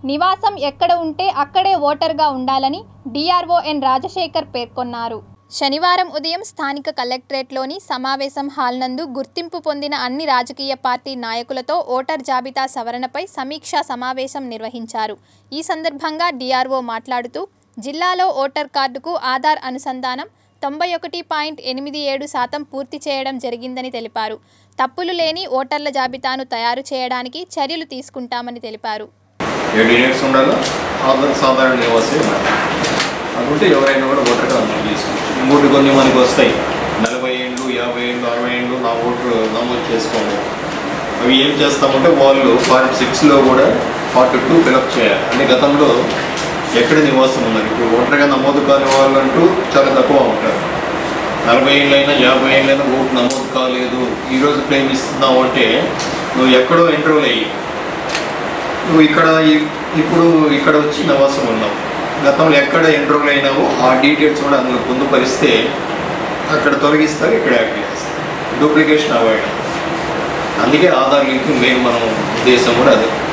నివాసం ఎక్కడ ఉంటే అక్కడే ఓటర్గా ఉండాలని డిఆర్ఓ ఎన్ రాజశేఖర్ పేర్కొన్నారు శనివారం ఉదయం స్థానిక కలెక్టరేట్లోని సమావేశం హాల్ నందు గుర్తింపు పొందిన అన్ని రాజకీయ పార్టీ నాయకులతో ఓటర్ జాబితా సవరణపై సమీక్షా సమావేశం నిర్వహించారు ఈ సందర్భంగా డిఆర్ఓ మాట్లాడుతూ జిల్లాలో ఓటర్ కార్డుకు ఆధార్ అనుసంధానం తొంభై ఒకటి పాయింట్ ఎనిమిది ఏడు శాతం పూర్తి చేయడం జరిగిందని తెలిపారు తప్పులు లేని ఓటర్ల జాబితాను తయారు చేయడానికి చర్యలు తీసుకుంటామని తెలిపారు ఏడు యూనిట్స్ ఉండాలో ఆధార్ సాధారణ నివాసి ఉండాలి అనుకుంటే ఎవరైనా కూడా ఓటర్గా నమోదు చేసుకోవచ్చు ఇంకోటి కొన్ని మనకి వస్తాయి నలభై ఏళ్ళు యాభై ఏళ్ళు అరవై ఏళ్ళు నా ఓటు నమోదు చేసుకోండి అవి ఏం చేస్తామంటే వాళ్ళు ఫార్టీ సిక్స్లో కూడా ఫార్టీ టూ ఫిలప్ చేయాలి అంటే గతంలో ఎక్కడ నివాసం ఉన్నారు ఇప్పుడు ఓటర్గా నమోదు కాని వాళ్ళు అంటూ చాలా తక్కువ ఉంటారు నలభై ఏళ్ళైనా యాభై ఏళ్ళైనా ఓటు నమోదు కాలేదు ఈరోజు క్లెయిమ్ ఇస్తున్నావు అంటే నువ్వు ఎక్కడో ఎంట్రోల్ అయ్యి నువ్వు ఇక్కడ ఇ- ఇప్పుడు ఇక్కడ వచ్చి నివాసం ఉన్నావు గతంలో ఎక్కడ ఎన్రోల్ అయినావో ఆ డీటెయిల్స్ కూడా అందులో పొందుపరిస్తే అక్కడ తొలగిస్తారు ఇక్కడ యాడ్ చేస్తారు డూప్లికేషన్ అవాయిడ్ అందుకే ఆధార్ లింక్ మెయిన్ మనం ఉద్దేశం కూడా అది